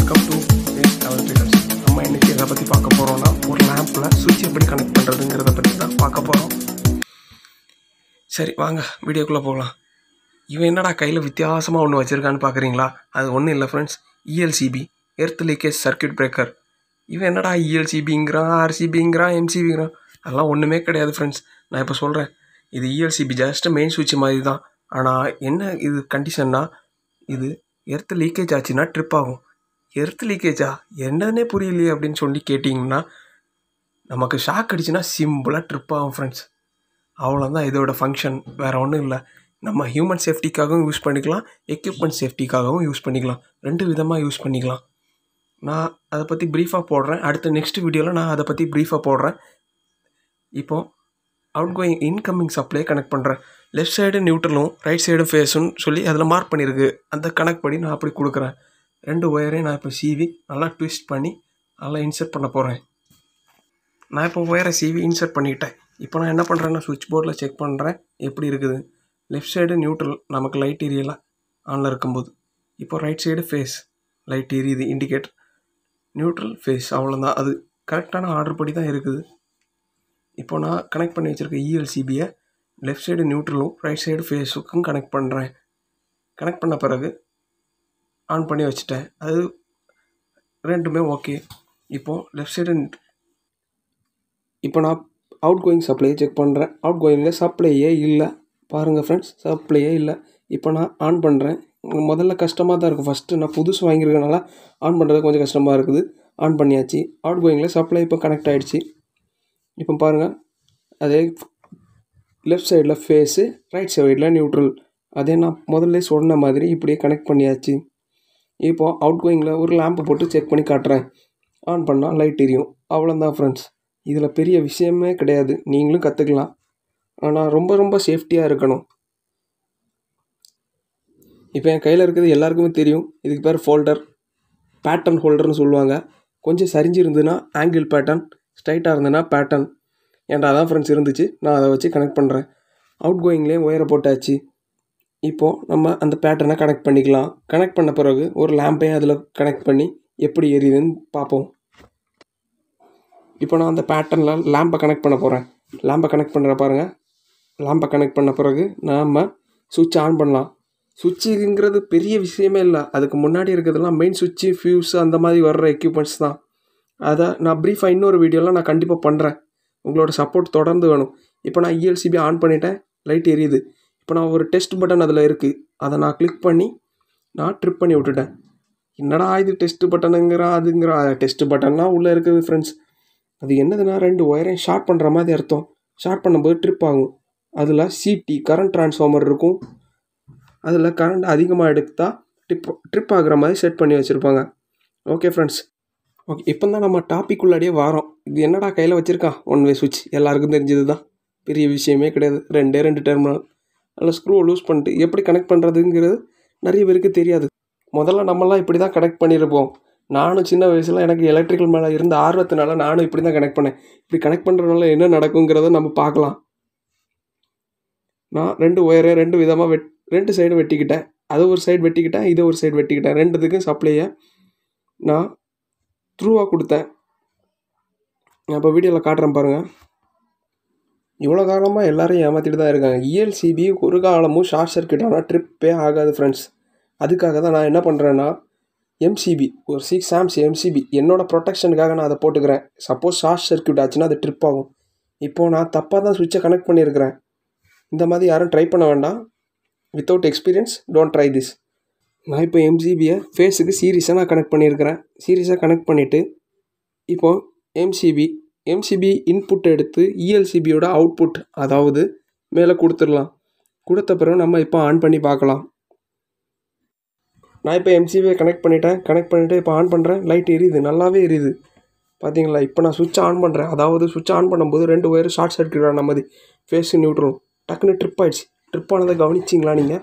welcome to waste electricals நம்ம இன்னைக்கு எதை பற்றி பார்க்க போகிறோம்னா ஒரு லேம்பில் சுவிட்ச் எப்படி கனெக்ட் பண்ணுறதுங்கிறத பற்றி தான் பார்க்க போகிறோம் சரி வாங்க வீடியோக்குள்ளே போகலாம் இவன் என்னடா கையில் வித்தியாசமாக ஒன்று வச்சுருக்கான்னு பார்க்குறீங்களா அது ஒன்றும் இல்லை friends ELCB earth leakage circuit breaker இவன் என்னடா இஎல்சிபிங்கிறான் ஆர்சிபிங்கிறான் எம்சிபிங்கிறான் அதெல்லாம் ஒன்றுமே கிடையாது ஃப்ரெண்ட்ஸ் நான் இப்போ சொல்கிறேன் இது இஎல்சிபி ஜஸ்ட் மெயின் சுவிட்ச் மாதிரி தான் ஆனால் என்ன இது கண்டிஷன்னா இது எர்த் லீக்கேஜ் ஆச்சுன்னா ட்ரிப் ஆகும் எர்த் லீக்கேஜா என்னன்னே புரியலையே அப்படின்னு சொல்லி கேட்டிங்கன்னா நமக்கு ஷாக் அடிச்சுன்னா சிம்பிளாக ட்ரிப் ஆகும் ஃப்ரெண்ட்ஸ் அவ்வளோதான் இதோட ஃபங்க்ஷன் வேறு ஒன்றும் இல்லை நம்ம ஹியூமன் சேஃப்டிக்காகவும் யூஸ் பண்ணிக்கலாம் எக்யூப்மெண்ட் சேஃப்டிக்காகவும் யூஸ் பண்ணிக்கலாம் ரெண்டு விதமாக யூஸ் பண்ணிக்கலாம் நான் அதை பற்றி ப்ரீஃபாக போடுறேன் அடுத்த நெக்ஸ்ட் வீடியோவில் நான் அதை பற்றி ப்ரீஃபாக போடுறேன் இப்போது outgoing incoming supply connect பண்ணுறேன் லெஃப்ட் சைடு நியூட்ரலும் ரைட் சைடு ஃபேஸுன்னு சொல்லி அதில் மார்க் பண்ணியிருக்கு அந்த கனெக்ட் பண்ணி நான் அப்படி கொடுக்குறேன் ரெண்டு ஒயரையும் நான் இப்போ சீவி நல்லா ட்விஸ்ட் பண்ணி நல்லா இன்சர்ட் பண்ண போகிறேன் நான் இப்போ ஒயரை சீவி இன்சர்ட் பண்ணிட்டேன் இப்போ நான் என்ன பண்ணுறேன்னா சுவிட்ச் போர்டில் செக் பண்ணுறேன் எப்படி இருக்குது லெஃப்ட் சைடு நியூட்ரல் நமக்கு லைட் எரியல ஆனில் இருக்கும்போது இப்போ ரைட் சைடு ஃபேஸ் லைட் எரியுது இண்டிகேட்டர் நியூட்ரல் ஃபேஸ் அவ்வளோதான் அது கரெக்டான ஆர்டர் படி தான் இருக்குது இப்போ நான் கனெக்ட் பண்ணி வச்சுருக்க இஎல்சிபியை லெஃப்ட் சைடு நியூட்ரலும் ரைட் சைடு ஃபேஸுக்கும் கனெக்ட் பண்ணுறேன் கனெக்ட் பண்ண பிறகு ஆன் பண்ணி வச்சுட்டேன் அது ரெண்டுமே ஓகே இப்போது லெஃப்ட் சைடு இப்போ நான் அவுட் கோயிங் சப்ளையை செக் பண்ணுறேன் அவுட் கோயிங்கில் சப்ளையே இல்லை பாருங்கள் ஃப்ரெண்ட்ஸ் சப்ளையே இல்லை இப்போ நான் ஆன் பண்ணுறேன் முதல்ல கஷ்டமாக தான் இருக்கும் ஃபஸ்ட்டு நான் புதுசு வாங்கியிருக்கனால ஆன் பண்ணுறது கொஞ்சம் கஷ்டமாக இருக்குது ஆன் பண்ணியாச்சு அவுட் கோயிங்கில் சப்ளை இப்போ கனெக்ட் ஆகிடுச்சு இப்போ பாருங்கள் அதே லெஃப்ட் சைடில் ஃபேஸு ரைட் சைடில் நியூட்ரல் அதே நான் முதல்ல சொன்ன மாதிரி இப்படியே கனெக்ட் பண்ணியாச்சு இப்போது அவுட் கோயிங்கில் ஒரு லேம்பு போட்டு செக் பண்ணி காட்டுறேன் ஆன் பண்ணால் லைட் எரியும் அவ்வளோதான் ஃப்ரெண்ட்ஸ் இதில் பெரிய விஷயமே கிடையாது நீங்களும் கற்றுக்கலாம் ஆனால் ரொம்ப ரொம்ப சேஃப்டியாக இருக்கணும் இப்போ என் கையில் இருக்கிறது எல்லாருக்குமே தெரியும் இதுக்கு பேர் ஃபோல்டர் பேட்டர்ன் ஹோல்டர்னு சொல்லுவாங்க கொஞ்சம் சரிஞ்சு இருந்ததுன்னா ஆங்கிள் பேட்டர்ன் ஸ்ட்ரைட்டாக இருந்ததுன்னா பேட்டர்ன் ஏன்டா அதான் ஃப்ரெண்ட்ஸ் இருந்துச்சு நான் அதை வச்சு கனெக்ட் பண்ணுறேன் அவுட் கோயிங்லேயும் ஒயரை போட்டாச்சு இப்போது நம்ம அந்த பேட்டர்னை கனெக்ட் பண்ணிக்கலாம் கனெக்ட் பண்ண பிறகு ஒரு லேம்பையும் அதில் கனெக்ட் பண்ணி எப்படி எரியுதுன்னு பார்ப்போம் இப்போ நான் அந்த பேட்டர்னில் லேம்பை கனெக்ட் பண்ண போகிறேன் லேம்பை கனெக்ட் பண்ணுற பாருங்கள் லேம்பை கனெக்ட் பண்ண பிறகு நாம் சுவிட்ச் ஆன் பண்ணலாம் சுவிட்சுங்கிறது பெரிய விஷயமே இல்லை அதுக்கு முன்னாடி இருக்கிறதுலாம் மெயின் சுவிட்சு ஃபியூஸ் அந்த மாதிரி வர்ற எக்யூப்மெண்ட்ஸ் தான் அதை நான் ப்ரீஃபாக இன்னொரு வீடியோவில் நான் கண்டிப்பாக பண்ணுறேன் உங்களோட சப்போர்ட் தொடர்ந்து வேணும் இப்போ நான் இஎல்சிபி ஆன் பண்ணிட்டேன் லைட் எரியுது இப்போ நான் ஒரு டெஸ்ட் பட்டன் அதில் இருக்குது அதை நான் கிளிக் பண்ணி நான் ட்ரிப் பண்ணி விட்டுட்டேன் என்னடா இது டெஸ்ட் பட்டனுங்கிறா அதுங்கிறா டெஸ்ட் பட்டன்லாம் உள்ளே இருக்குது ஃப்ரெண்ட்ஸ் அது என்னதுன்னா ரெண்டு ஒயரையும் ஷார்ட் பண்ணுற மாதிரி அர்த்தம் ஷார்ட் பண்ணும்போது ட்ரிப் ஆகும் அதில் சிடி கரண்ட் ட்ரான்ஸ்ஃபார்மர் இருக்கும் அதில் கரண்ட் அதிகமாக எடுத்தால் ட்ரிப் ட்ரிப் ஆகுற மாதிரி செட் பண்ணி வச்சுருப்பாங்க ஓகே ஃப்ரெண்ட்ஸ் ஓகே இப்போ தான் நம்ம டாபிக் உள்ளாடியே வாரோம் இது என்னடா கையில் வச்சுருக்கான் ஒன் வே சுவிட்ச் எல்லாருக்கும் தெரிஞ்சது தான் பெரிய விஷயமே கிடையாது ரெண்டே ரெண்டு டெர்மினல் அதில் ஸ்க்ரூவை லூஸ் பண்ணிட்டு எப்படி கனெக்ட் பண்ணுறதுங்கிறது நிறைய பேருக்கு தெரியாது முதல்ல நம்மலாம் இப்படி தான் கனெக்ட் பண்ணியிருப்போம் நானும் சின்ன வயசில் எனக்கு எலக்ட்ரிக்கல் மேலே இருந்த ஆர்வத்தினால நானும் இப்படி தான் கனெக்ட் பண்ணேன் இப்படி கனெக்ட் பண்ணுறதுனால என்ன நடக்குங்கிறத நம்ம பார்க்கலாம் நான் ரெண்டு ஒயரை ரெண்டு விதமாக வெட் ரெண்டு சைடு வெட்டிக்கிட்டேன் அது ஒரு சைடு வெட்டிக்கிட்டேன் இதை ஒரு சைடு வெட்டிக்கிட்டேன் ரெண்டுத்துக்கும் சப்ளையை நான் த்ரூவாக கொடுத்தேன் நான் இப்போ வீடியோவில் காட்டுறேன் பாருங்கள் இவ்வளோ காலமாக எல்லாரும் ஏமாற்றிட்டு தான் இருக்காங்க இஎல்சிபி ஒரு காலமும் ஷார்ட் சர்க்கியூட் ஆனால் ட்ரிப்பே ஆகாது ஃப்ரெண்ட்ஸ் அதுக்காக தான் நான் என்ன பண்ணுறேன்னா எம்சிபி ஒரு சிக்ஸ் ஆம்ஸ் எம்சிபி என்னோடய ப்ரொடெக்ஷனுக்காக நான் அதை போட்டுக்கிறேன் சப்போஸ் ஷார்ட் சர்க்கியூட் ஆச்சுன்னா அது ட்ரிப் ஆகும் இப்போது நான் தப்பாக தான் சுவிட்சை கனெக்ட் பண்ணியிருக்கிறேன் இந்த மாதிரி யாரும் ட்ரை பண்ண வேண்டாம் without experience don't try this நான் இப்போ எம்சிபியை ஃபேஸுக்கு சீரியஸாக நான் கனெக்ட் பண்ணியிருக்கிறேன் சீரியஸாக கனெக்ட் பண்ணிவிட்டு இப்போது எம்சிபி எம்சிபி இன்புட் எடுத்து இஎல்சிபியோட அவுட்புட் அதாவது மேலே கொடுத்துடலாம் கொடுத்த பிறகு நம்ம இப்போ ஆன் பண்ணி பார்க்கலாம் நான் இப்போ எம்சிபியை கனெக்ட் பண்ணிட்டேன் கனெக்ட் பண்ணிவிட்டு இப்போ ஆன் பண்ணுறேன் லைட் எரியுது நல்லாவே எரியுது பார்த்தீங்களா இப்போ நான் சுவிட்ச் ஆன் பண்ணுறேன் அதாவது சுவிட்ச் ஆன் பண்ணும்போது ரெண்டு ஒயர் ஷார்ட் சர்க்கியூட் ஆன மாதிரி ஃபேஸு நியூட்ரலும் டக்குன்னு ட்ரிப் ஆயிடுச்சு ட்ரிப் ஆனதை கவனிச்சிங்களா நீங்கள்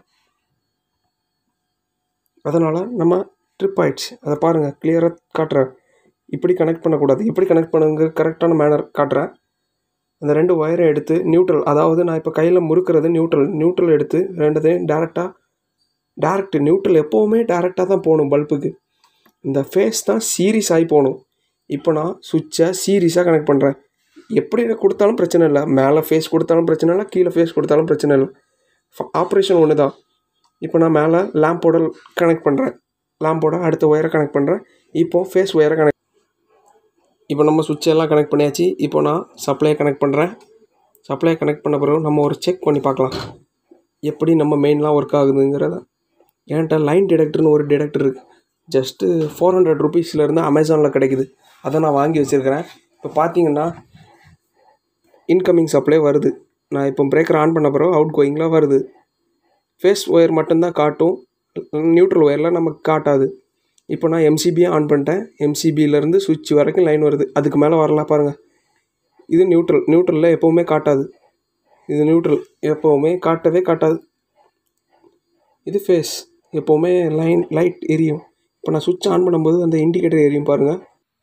அதனால் நம்ம ட்ரிப் ஆயிடுச்சு அதை பாருங்கள் கிளியராக காட்டுறேன் இப்படி கனெக்ட் பண்ணக்கூடாது எப்படி கனெக்ட் பண்ணுங்க கரெக்டான மேனர் காட்டுறேன் அந்த ரெண்டு ஒயரை எடுத்து நியூட்ரல் அதாவது நான் இப்போ கையில் முறுக்கிறது நியூட்ரல் நியூட்ரல் எடுத்து ரெண்டுத்தையும் டேரெக்டாக டேரெக்ட் நியூட்ரல் எப்போவுமே டேரெக்டாக தான் போகணும் பல்புக்கு இந்த ஃபேஸ் தான் சீரியஸ் ஆகி போகணும் இப்போ நான் சுவிட்சை சீரியஸாக கனெக்ட் பண்ணுறேன் எப்படி கொடுத்தாலும் பிரச்சனை இல்லை மேலே ஃபேஸ் கொடுத்தாலும் பிரச்சனை இல்லை கீழே ஃபேஸ் கொடுத்தாலும் பிரச்சனை இல்லை ஆப்ரேஷன் ஒன்று தான் இப்போ நான் மேலே லேம்போட கனெக்ட் பண்ணுறேன் லேம்போட அடுத்த ஒயரை கனெக்ட் பண்ணுறேன் இப்போது ஃபேஸ் ஒயரை கனெக்ட் இப்போ நம்ம சுவிட்ச் எல்லாம் கனெக்ட் பண்ணியாச்சு இப்போ நான் சப்ளையை கனெக்ட் பண்ணுறேன் சப்ளையை கனெக்ட் பண்ண பிறகு நம்ம ஒரு செக் பண்ணி பார்க்கலாம் எப்படி நம்ம மெயின்லாம் ஒர்க் ஆகுதுங்கிறத என்கிட்ட லைன் டிடெக்டர்னு ஒரு டிடெக்டர் இருக்குது ஜஸ்ட்டு ஃபோர் ஹண்ட்ரட் ருபீஸ்லேருந்து அமேசானில் கிடைக்குது அதை நான் வாங்கி வச்சுருக்கிறேன் இப்போ பார்த்தீங்கன்னா இன்கமிங் சப்ளை வருது நான் இப்போ பிரேக்கர் ஆன் பண்ண பிறகு அவுட் கோயிங்கில் வருது ஃபேஸ் ஒயர் மட்டும்தான் காட்டும் நியூட்ரல் ஒயரில் நமக்கு காட்டாது இப்போ நான் எம்சிபியை ஆன் பண்ணிட்டேன் எம்சிபியிலேருந்து சுவிட்ச் வரைக்கும் லைன் வருது அதுக்கு மேலே வரலாம் பாருங்கள் இது நியூட்ரல் நியூட்ரலில் எப்போவுமே காட்டாது இது நியூட்ரல் எப்போவுமே காட்டவே காட்டாது இது ஃபேஸ் எப்போவுமே லைன் லைட் எரியும் இப்போ நான் சுவிட்ச் ஆன் பண்ணும்போது அந்த இண்டிகேட்டர் எரியும் பாருங்கள்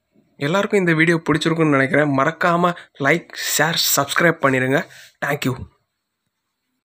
எல்லாருக்கும் இந்த வீடியோ பிடிச்சிருக்குன்னு நினைக்கிறேன் மறக்காமல் லைக் ஷேர் சப்ஸ்கிரைப் பண்ணிடுங்க தேங்க்யூ